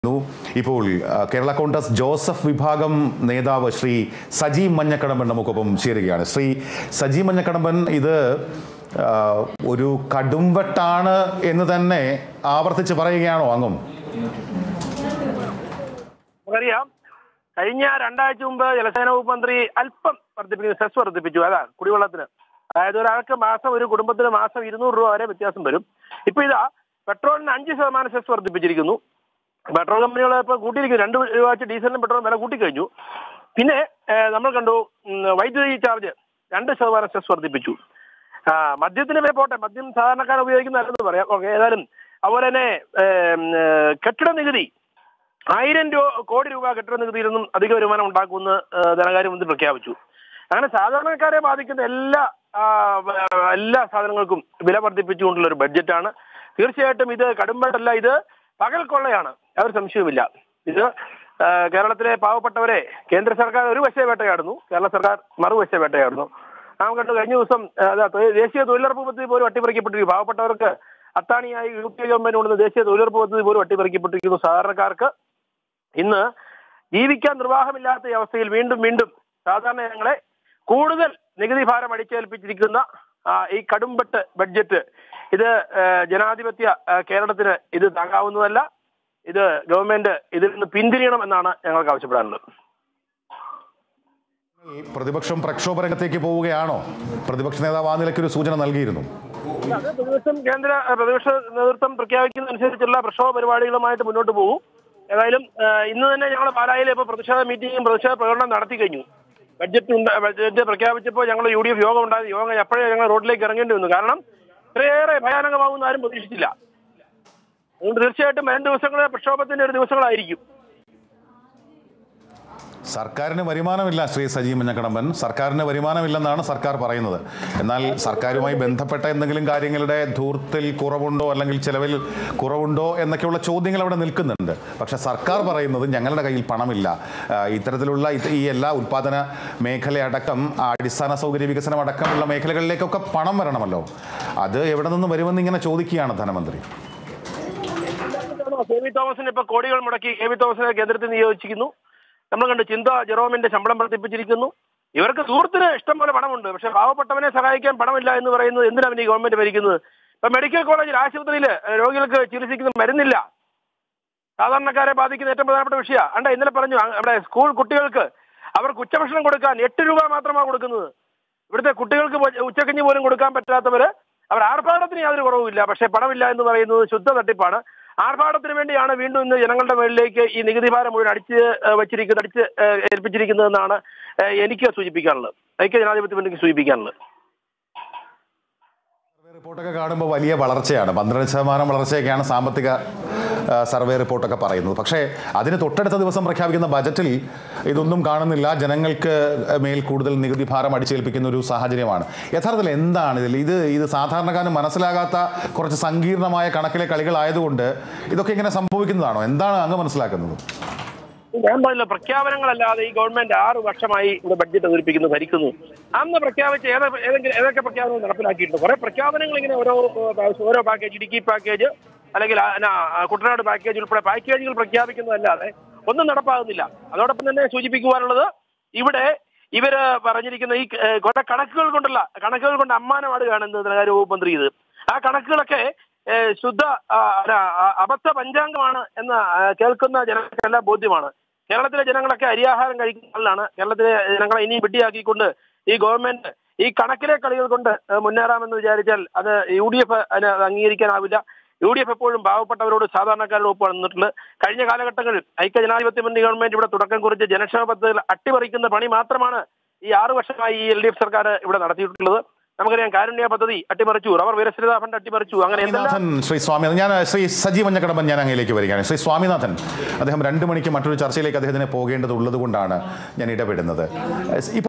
ു. ഇപ്പോൾ ആ, കേരള കോൺഗ്രസ് ജോസഫ് വിഭാഗം നേതാവ് ശ്രീ സജി മഞ്ഞക്കടമ്പൻ നമുക്കൊപ്പം ചേരുകയാണ് ശ്രീ സജി മഞ്ഞക്കടമ്പൻ ഇത് ആ, ഒരു കടുംവെട്ടാണ് എന്ന് തന്നെ ആവർത്തിച്ച് പറയുകയാണോ അങ്ങും നമുക്കറിയാം കഴിഞ്ഞ രണ്ടാഴ്ച മുമ്പ് ജലസേന വകുപ്പ് മന്ത്രി അല്പം വർദ്ധിപ്പിക്കുന്നു സെസ് വർദ്ധിപ്പിച്ചു അതാ കുടിവെള്ളത്തിന് അതായത് ഒരാൾക്ക് മാസം ഒരു കുടുംബത്തിന് മാസം ഇരുന്നൂറ് രൂപ വരെ വ്യത്യാസം വരും ഇപ്പൊ ഇതാ പെട്രോളിന് അഞ്ച് ശതമാനം സെസ് വർദ്ധിപ്പിച്ചിരിക്കുന്നു പെട്രോൾ കമ്പനികൾ ഇപ്പൊ കൂട്ടിയിരിക്കുന്നു രണ്ട് രൂപ വെച്ച് ഡീസലിനും പെട്രോളും വില കൂട്ടിക്കഴിഞ്ഞു പിന്നെ ഏഹ്, നമ്മൾ കണ്ടു ഉം, വൈദ്യുതി ചാർജ് രണ്ട് ശതമാനം സെസ് വർദ്ധിപ്പിച്ചു ആ, മദ്യത്തിന് വില പോട്ടെ മദ്യം സാധാരണക്കാർ ഉപയോഗിക്കുന്നതല്ലെന്ന് പറയാം ഓക്കെ ഏതായാലും അതുപോലെ തന്നെ ഏം, ഏഹ്, കെട്ടിട നികുതി ആയിരം രൂപ കോടി രൂപ കെട്ടിട നികുതിയിൽ നിന്നും അധിക വരുമാനം ഉണ്ടാക്കുമെന്ന് ഏഹ്, ധനകാര്യമന്ത്രി പ്രഖ്യാപിച്ചു അങ്ങനെ സാധാരണക്കാരെ ബാധിക്കുന്ന എല്ലാ ആ, വ- എല്ലാ സാധനങ്ങൾക്കും വില വർദ്ധിപ്പിച്ചുകൊണ്ടുള്ള ഒരു ബഡ്ജറ്റാണ് തീർച്ചയായിട്ടും ഇത് കടുംബട്ടല്ല ഇത് പകൽ കൊള്ളയാണ് യാതൊരു സംശയവുമില്ല ഇത് ആ, കേരളത്തിലെ പാവപ്പെട്ടവരെ കേന്ദ്ര സർക്കാർ ഒരു വശേ വേട്ടയാടുന്നു കേരള സർക്കാർ മറുവശേ വേട്ടയാടുന്നു നാം കണ്ടു കഴിഞ്ഞ ദിവസം ആ, അതാ, തൊഴിൽ- ദേശീയ തൊഴിലുറപ്പ് പദ്ധതി പോലും അട്ടിമറിക്കപ്പെട്ടിരിക്കും പാവപ്പെട്ടവർക്ക് അത്താണിയായി യു പി ഗവൺമെന്റ് കൊണ്ടുവന്ന ദേശീയ തൊഴിലുറപ്പ് പദ്ധതി പോലും അട്ടിമറിക്കപ്പെട്ടിരിക്കുന്നു സാധാരണക്കാർക്ക് ഇന്ന് ജീവിക്കാൻ നിർവാഹമില്ലാത്ത ഈ അവസ്ഥയിൽ വീണ്ടും വീണ്ടും സാധാരണ ജനങ്ങളെ കൂടുതൽ നികുതി ഭാരം അടിച്ചേൽപ്പിച്ചിരിക്കുന്ന ആ, ഈ കടുംപെട്ട് ബഡ്ജറ്റ് ഇത് ആ, ജനാധിപത്യ ആ, കേരളത്തിന് ഇത് താങ്ങാവുന്നതല്ല ഇത് ഗവൺമെന്റ് ഇതിൽ നിന്ന് പിന്തിരിയണം എന്നാണ് ഞങ്ങൾക്ക് ആവശ്യപ്പെടാനുള്ളത് പ്രതിപക്ഷം പ്രക്ഷോഭ രംഗത്തേക്ക് പോവുകയാണോ പ്രതിപക്ഷ നേതാവ് ആ നിലയ്ക്ക് ഒരു സൂചന നൽകിയിരുന്നു അത് പ്രതിപക്ഷം കേന്ദ്ര ആ, പ്രതിപക്ഷ നേതൃത്വം പ്രഖ്യാപിക്കുന്നതനുസരിച്ചുള്ള പ്രക്ഷോഭ പരിപാടികളുമായിട്ട് മുന്നോട്ട് പോകും ഏതായാലും ആ, ഇന്ന് തന്നെ ഞങ്ങൾ പാലായിൽ ഇപ്പോൾ പ്രതിഷേധ മീറ്റിംഗും പ്രതിഷേധ പ്രകടനം നടത്തി കഴിഞ്ഞു ബഡ്ജറ്റ് ഉണ്ട് ബഡ്ജറ്റ് പ്രഖ്യാപിച്ചപ്പോൾ ഞങ്ങൾ യു ഡി എഫ് യോഗം ഉണ്ടായത് യോഗം എപ്പോഴേ ഞങ്ങൾ റോഡിലേക്ക് ഇറങ്ങേണ്ടി വന്നു കാരണം ഇത്രയേറെ ഭയാനകമാകുന്ന ആരും പ്രതീക്ഷിച്ചില്ല അതുകൊണ്ട് തീർച്ചയായിട്ടും വരും ദിവസങ്ങളെ പ്രക്ഷോഭത്തിന്റെ ഒരു ദിവസങ്ങളായിരിക്കും സർക്കാരിന് വരുമാനമില്ല ശ്രീ സജീവ് മഞ്ഞക്കടമ്പൻ സർക്കാരിന് വരുമാനമില്ലെന്നാണ് സർക്കാർ പറയുന്നത് എന്നാൽ സർക്കാരുമായി ബന്ധപ്പെട്ട എന്തെങ്കിലും കാര്യങ്ങളുടെ ധൂർത്തിൽ കുറവുണ്ടോ അല്ലെങ്കിൽ ചെലവിൽ കുറവുണ്ടോ എന്നൊക്കെയുള്ള ചോദ്യങ്ങൾ അവിടെ നിൽക്കുന്നുണ്ട് പക്ഷെ സർക്കാർ പറയുന്നത് ഞങ്ങളുടെ കയ്യിൽ പണമില്ല ആ, ഇത്തരത്തിലുള്ള ഇത് ഈ എല്ലാ ഉൽപ്പാദന മേഖലയടക്കം ആ, അടിസ്ഥാന സൗകര്യ വികസനം അടക്കമുള്ള മേഖലകളിലേക്കൊക്കെ പണം വരണമല്ലോ അത് എവിടെ നിന്ന് വരുമെന്ന് ഇങ്ങനെ ചോദിക്കുകയാണ് ധനമന്ത്രി കെ വി തോമസിന് ഇപ്പൊ കോടികൾ മുടക്കി കെ വി തോമസിനെ കേന്ദ്രത്തിൽ നിയോഗിച്ചിരിക്കുന്നു നമ്മൾ കണ്ടു ചിന്ത ജെറോമിന്റെ ശമ്പളം വർദ്ധിപ്പിച്ചിരിക്കുന്നു ഇവർക്ക് സുഹൃത്തിന് ഇഷ്ടം പോലെ പണമുണ്ട് പക്ഷെ പാവപ്പെട്ടവനെ സഹായിക്കാൻ പണമില്ല എന്ന് പറയുന്നത് എന്തിനാണ് ഈ ഗവൺമെന്റ് ഭരിക്കുന്നത് ഇപ്പൊ മെഡിക്കൽ കോളേജിൽ ആശുപത്രിയിൽ രോഗികൾക്ക് ചികിത്സിക്കുന്ന മരുന്നില്ല സാധാരണക്കാരെ ബാധിക്കുന്ന ഏറ്റവും പ്രധാനപ്പെട്ട വിഷയമാണ് അണ്ട ഇന്നലെ പറഞ്ഞു അ- അവിടെ സ്കൂൾ കുട്ടികൾക്ക് അവർക്ക് ഉച്ചഭക്ഷണം കൊടുക്കാൻ എട്ട് രൂപ മാത്രമാണ് കൊടുക്കുന്നത് ഇവിടുത്തെ കുട്ടികൾക്ക് പോ- ഉച്ചക്കഞ്ഞി പോലും കൊടുക്കാൻ പറ്റാത്തവര് അവർ ആർഭാടത്തിന് യാതൊരു കുറവുമില്ല പക്ഷേ പണമില്ല എന്ന് പറയുന്നത് ശുദ്ധ തട്ടിപ്പാണ് ആർഭാടത്തിന് വേണ്ടിയാണ് വീണ്ടും ഇന്ന് ജനങ്ങളുടെ മേളിലേക്ക് ഈ നികുതി ഭാരം മുഴുവൻ അടിച്ച് ഏഹ്, വച്ചിരിക്കുന്നത് അടിച്ച് ഏഹ്, ഏൽപ്പിച്ചിരിക്കുന്നതെന്നാണ് ഏഹ്, എനിക്ക് സൂചിപ്പിക്കാനുള്ളത് ഐക്യ ജനാധിപത്യ മുന്നണിക്ക് സൂചിപ്പിക്കാനുള്ളത് സർവേ റിപ്പോർട്ടൊക്കെ കാണുമ്പോൾ വലിയ വളർച്ചയാണ് പന്ത്രണ്ട് ശതമാനം വളർച്ചയൊക്കെയാണ് സാമ്പത്തിക ആ, സർവേ റിപ്പോർട്ടൊക്കെ പറയുന്നത് പക്ഷേ അതിന് തൊട്ടടുത്ത ദിവസം പ്രഖ്യാപിക്കുന്ന ബജറ്റിൽ ഇതൊന്നും കാണുന്നില്ല ജനങ്ങൾക്ക് മേൽ കൂടുതൽ നികുതി ഭാരം അടിച്ചേൽപ്പിക്കുന്ന ഒരു സാഹചര്യമാണ് യഥാർത്ഥത്തിൽ എന്താണ് ഇതിൽ ഇത് ഇത് സാധാരണക്കാരന് മനസ്സിലാകാത്ത കുറച്ച് സങ്കീർണമായ കണക്കിലെ കളികളായതുകൊണ്ട് ഇതൊക്കെ ഇങ്ങനെ സംഭവിക്കുന്നതാണോ എന്താണ് അങ്ങ് മനസ്സിലാക്കുന്നത് ഞാൻ പറഞ്ഞില്ല പ്രഖ്യാപനങ്ങളല്ലാതെ ഈ ഗവൺമെന്റ് ആറ് വർഷമായി ഇവിടെ ബഡ്ജറ്റ് അവതരിപ്പിക്കുന്നു ഭരിക്കുന്നു അന്ന് പ്രഖ്യാപിച്ച ഏത ഏതെങ്കിലും ഏതൊക്കെ പ്രഖ്യാപനങ്ങൾ നടപ്പിലാക്കിയിട്ടുണ്ട് കുറെ പ്രഖ്യാപനങ്ങൾ ഇങ്ങനെ ഓരോ ഏഹ്, ഓരോ പാക്കേജ് ഇടുക്കി പാക്കേജ് അല്ലെങ്കിൽ ആ, ന, ആ, കുട്ടനാട് പാക്കേജ് ഉൾപ്പെടെ പാക്കേജുകൾ പ്രഖ്യാപിക്കുന്നതല്ലാതെ ഒന്നും നടപ്പാകുന്നില്ല അതോടൊപ്പം തന്നെ സൂചിപ്പിക്കുവാനുള്ളത് ഇവിടെ ഇവര് പറഞ്ഞിരിക്കുന്ന ഈ ഏഹ്, കുറെ കണക്കുകൾ കൊണ്ടുള്ള കണക്കുകൾ കൊണ്ട് അമ്മാനമാടുകയാണ് ഇന്ന് ധനകാര്യ വകുപ്പ് മന്ത്രി ഇത് ആ കണക്കുകളൊക്കെ ഏഹ്, ശുദ്ധ ആ, അല്ല, ആ, അബദ്ധ പഞ്ചാംഗമാണ് എന്ന് ആ, കേൾക്കുന്ന ജനങ്ങൾക്കെല്ലാം ബോധ്യമാണ് കേരളത്തിലെ ജനങ്ങളൊക്കെ അരിയാഹാരം കഴിക്കുന്ന ആളാണ് കേരളത്തിലെ ജനങ്ങളെ ഇനി വെട്ടിയാക്കിക്കൊണ്ട് ഈ ഗവൺമെന്റ് ഈ കണക്കിലെ കളികൾ കൊണ്ട് ഏഹ്, മുന്നേറാമെന്ന് വിചാരിച്ചാൽ അത് യു ഡി എഫ് അതിന് അത് അംഗീകരിക്കാനാവില്ല യു ഡി എഫ് എപ്പോഴും പാവപ്പെട്ടവരോട് സാധാരണക്കാരോട് ഒപ്പമാണ് നിന്നിട്ടുള്ളത് കഴിഞ്ഞ കാലഘട്ടങ്ങളിൽ ഐക്യ ജനാധിപത്യ മുന്നണി ഗവൺമെന്റ് ഇവിടെ തുടക്കം കുറിച്ച് ജനക്ഷേമ പദ്ധതികൾ അട്ടിമറിക്കുന്ന പണി മാത്രമാണ് ഈ ആറു വർഷമായി ഈ എൽ ഡി എഫ് സർക്കാർ ഇവിടെ നടത്തിയിട്ടുള്ളത് നമുക്കറിയാം കാരുണ്യ പദ്ധതി അട്ടിമറിച്ചു റബ്ബർ വിരസ്ഥിരതാ ഫണ്ട് അട്ടിമറിച്ചു അങ്ങനെ എന്തെല്ലാം സ്വാമിനാഥൻ ശ്രീ സ്വാമി ഞാൻ ശ്രീ സജീവ് മഞ്ഞക്കടമ്പൻ ഞാൻ അങ്ങയിലേക്ക് വരികയാണ് ശ്രീ സ്വാമിനാഥൻ അദ്ദേഹം രണ്ട് മണിക്ക് മറ്റൊരു ചർച്ചയിലേക്ക് അദ്ദേഹത്തിന് പോകേണ്ടതുള്ളത് കൊണ്ടാണ് ഞാൻ ഇടപെടുന്നത് ഇപ്പോൾ